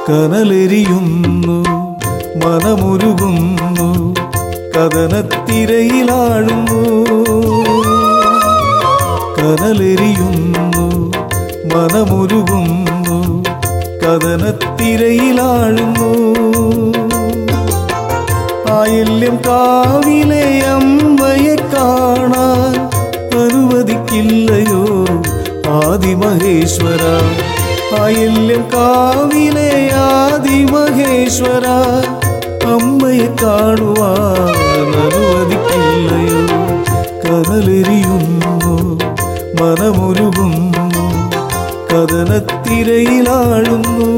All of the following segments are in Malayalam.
കനലെരിയുന്നു മനമുരുകുന്നു കഥനത്തിരയിലാഴുന്നു കനലെരിയുന്നു മനമുരുകുന്നു കഥനത്തിരയിലാഴുന്നു ആയില്യം കാവിലെ അമ്മയെ കാണാൻ അനുവദിക്കില്ലയോ ആദിമഹേശ്വര ആയില്യം കാവിലെ ആദിമഹേശ്വര അമ്മയെ കാണുവാൻ അനുവദിക്കില്ലയോ കനലെരിയുന്നു മനമുരുകുന്നു കഥനത്തിരയിലാഴുന്നു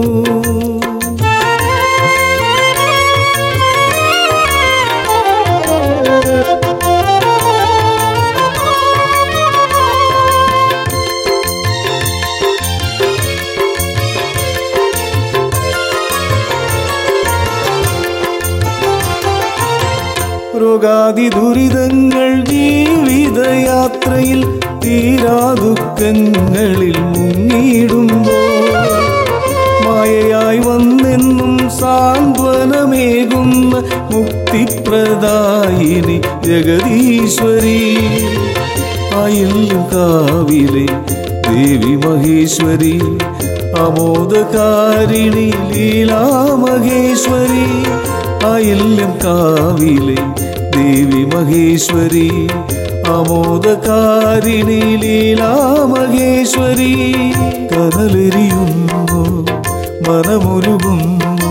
രോഗാതി ദുരിതങ്ങൾ ജീവിതയാത്രയിൽ തീരാ ദുഃഖങ്ങളിൽ മുങ്ങിയിടുമ്പോൾ മായയായി വന്നെന്നും സാന്ത്വനമേകുന്ന മുക്തിപ്രദായിനി ജഗദീശ്വരി അയല്ലും കാവിലെ ദേവി മഹേശ്വരി അമോദകാരിണി ലീലാമഹേശ്വരി അയല്ലും കാവിലെ ദേവി മഹേശ്വരി അമോദകാരിണി ലീലാമഹേശ്വരി കനലെരിയുന്നു മനമുരുകുന്നു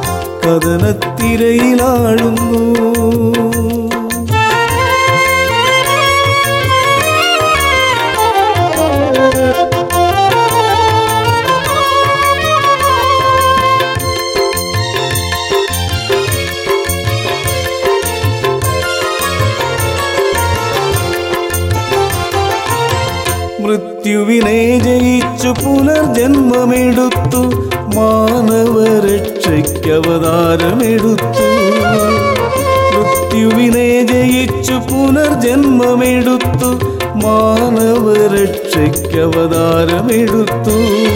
കഥനത്തിരയിലാഴുന്നു മൃത്യുവിനെ ജയിച്ചു പുനർജന്മമെടുത്തു മാനവരക്ഷയ്ക്കവതാരമെടുത്തു മൃത്യുവിനെ ജയിച്ചു പുനർജന്മമെടുത്തു മാനവരക്ഷയ്ക്കവതാരമെടുത്തു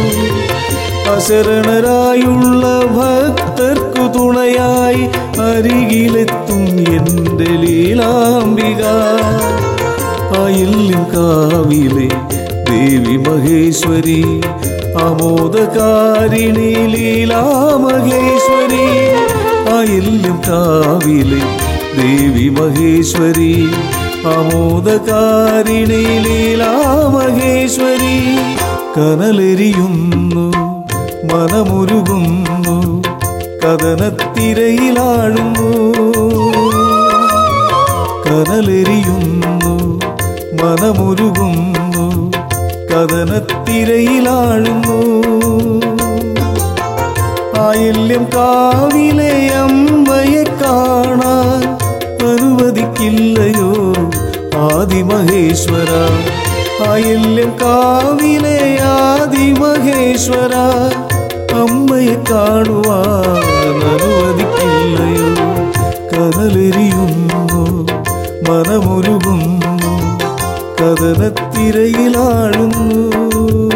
അശരണരായുള്ള ഭക്തർക്കു തുണയായി അരികിലെത്തും എൻ്റെ ലീലാംബിക അയല്ലും കാവിലെ ദേവി മഹേശ്വരി അമോദകാരിണി ലീലാമഹേശ്വരി അയല്ലും കാവിലെ ദേവി മഹേശ്വരി അമോദകാരിണി ലീലാമഹേശ്വരി കനലെരിയുന്നു മനമുരുകുന്നു കഥനത്തിരയിലാഴുന്നു കനലെരിയുന്നു മനമുരുകുന്നു കഥനത്തിരയിലാഴുന്നു ആയില്യം കാവിലെ അമ്മയെ കാണാൻ അനുവദിക്കില്ലയോ ആദിമഹേശ്വര ആയില്യം കാവിലെ ആദിമഹേശ്വര അമ്മയെ കാണുവാൻ അനുവദിക്കില്ലയോ കനലെരിയുന്നു മനമുരുകുന്നു കഥനത്തിരയിലാഴുന്നു